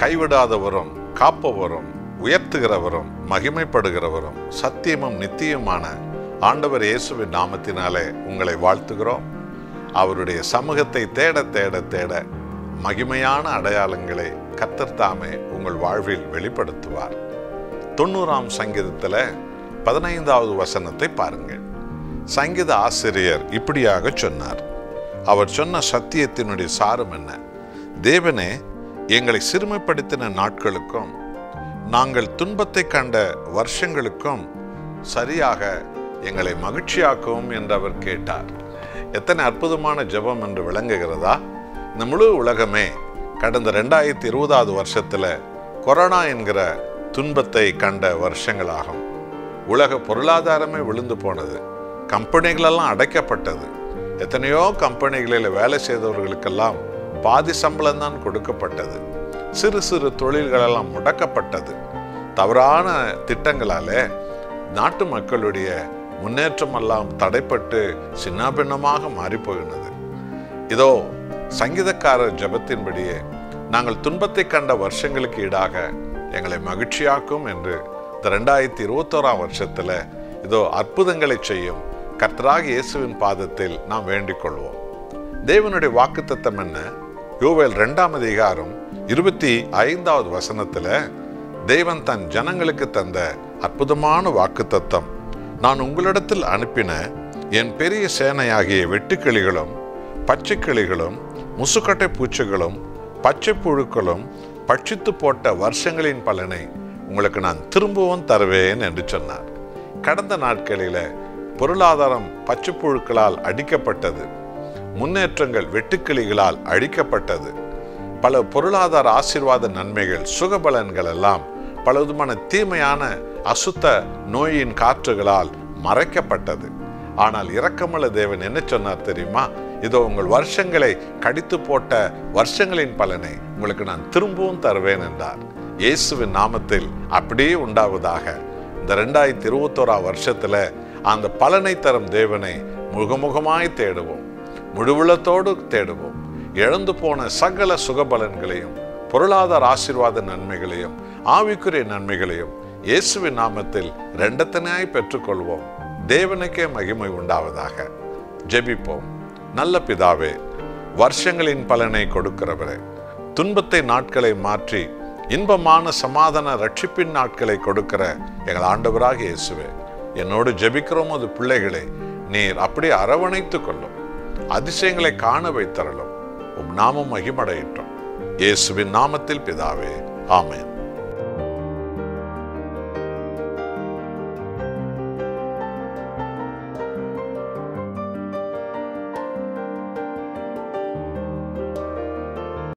கைவிடாதவரும் காப்பவரும் உயர்த்துகிறவரும் மகிமைப்படுகிறவரும் சத்தியமும் நித்தியமான ஆண்டவர் இயேசுவின் நாமத்தினாலே உங்களை வாழ்த்துகிறோம் அவருடைய சமூகத்தை தேட தேட தேட மகிமையான அடையாளங்களை கத்தர் தாமே உங்கள் வாழ்வில் வெளிப்படுத்துவார் தொண்ணூறாம் சங்கீதத்தில் பதினைந்தாவது வசனத்தை பாருங்கள் சங்கீத ஆசிரியர் இப்படியாக சொன்னார் அவர் சொன்ன சத்தியத்தினுடைய சாரம் என்ன தேவனே எங்களை சிறுமைப்படுத்தின நாட்களுக்கும் நாங்கள் துன்பத்தை கண்ட வருஷங்களுக்கும் சரியாக எங்களை மகிழ்ச்சியாக்கவும் என்று அவர் கேட்டார் எத்தனை அற்புதமான ஜெபம் என்று விளங்குகிறதா இந்த முழு உலகமே கடந்த ரெண்டாயிரத்தி இருபதாவது வருஷத்துல கொரோனா என்கிற துன்பத்தை கண்ட வருஷங்களாகும் உலக பொருளாதாரமே விழுந்து போனது கம்பெனிகளெல்லாம் அடைக்கப்பட்டது எத்தனையோ கம்பெனிகளில் வேலை செய்தவர்களுக்கெல்லாம் பாதி சம்பளம் தான் கொடுக்கப்பட்டது சிறு சிறு தொழில்களெல்லாம் முடக்கப்பட்டது தவறான திட்டங்களாலே நாட்டு மக்களுடைய முன்னேற்றமெல்லாம் தடைப்பட்டு சின்னாபின்னமாக மாறிப்போகினது இதோ சங்கீதக்காரர் ஜபத்தின்படியே நாங்கள் துன்பத்தை கண்ட வருஷங்களுக்கு ஈடாக எங்களை மகிழ்ச்சியாக்கும் என்று இந்த ரெண்டாயிரத்தி இருபத்தோராம் வருஷத்துல இதோ அற்புதங்களை செய்யும் கர்த்தராக இயேசுவின் பாதத்தில் நாம் வேண்டிக் கொள்வோம் தேவனுடைய வாக்குத்தத்தம் என்ன யோவேல் ரெண்டாம் அதிகாரம் இருபத்தி ஐந்தாவது வசனத்துல தேவன் தன் ஜனங்களுக்கு தந்த அற்புதமான வாக்குத்தத்தம் நான் உங்களிடத்தில் அனுப்பின என் பெரிய சேனையாகிய வெட்டுக்கிளிகளும் பச்சைக்கிளிகளும் முசுக்கட்டை பூச்சிகளும் பச்சை புழுக்களும் பட்சித்து போட்ட வருஷங்களின் பலனை உங்களுக்கு நான் திரும்பவும் தருவேன் என்று சொன்னார் கடந்த நாட்களில பொருளாதாரம் பச்சை புழுக்களால் அடிக்கப்பட்டது முன்னேற்றங்கள் வெட்டுக்கிளிகளால் அழிக்கப்பட்டது பல பொருளாதார ஆசீர்வாத நன்மைகள் சுகபலன்கள் எல்லாம் பல விதமான தீமையான அசுத்த நோயின் காற்றுகளால் மறைக்கப்பட்டது ஆனால் இரக்கமுள்ள தேவன் என்ன சொன்னார் தெரியுமா இதோ உங்கள் வருஷங்களை கடித்து போட்ட வருஷங்களின் பலனை உங்களுக்கு நான் திரும்பவும் தருவேன் என்றார் இயேசுவின் நாமத்தில் அப்படியே உண்டாவதாக இந்த ரெண்டாயிரத்தி இருபத்தோரா வருஷத்துல அந்த பலனை தரும் தேவனை முகமுகமாய் தேடுவோம் முழுவுளத்தோடு தேடுவோம் இழந்து போன சகல சுகபலன்களையும் பொருளாதார ஆசீர்வாத நன்மைகளையும் ஆவிக்குரிய நன்மைகளையும் இயேசுவின் நாமத்தில் ரெண்டத்தனையாய் பெற்றுக்கொள்வோம் தேவனுக்கே மகிமை உண்டாவதாக ஜெபிப்போம் நல்ல பிதாவே வருஷங்களின் பலனை கொடுக்கிறவரே துன்பத்தை நாட்களை மாற்றி இன்பமான சமாதான ரட்சிப்பின் நாட்களை கொடுக்கிற எங்கள் ஆண்டவராக இயேசுவே என்னோடு ஜெபிக்கிறோம் அது பிள்ளைகளை நீர் அப்படியே அரவணைத்துக் கொள்ளும் அதிசயங்களை காண வைத்தரலும் உம் நாமம் மகிமடையட்டும் இயேசுவின் நாமத்தில் பிதாவே ஆமென்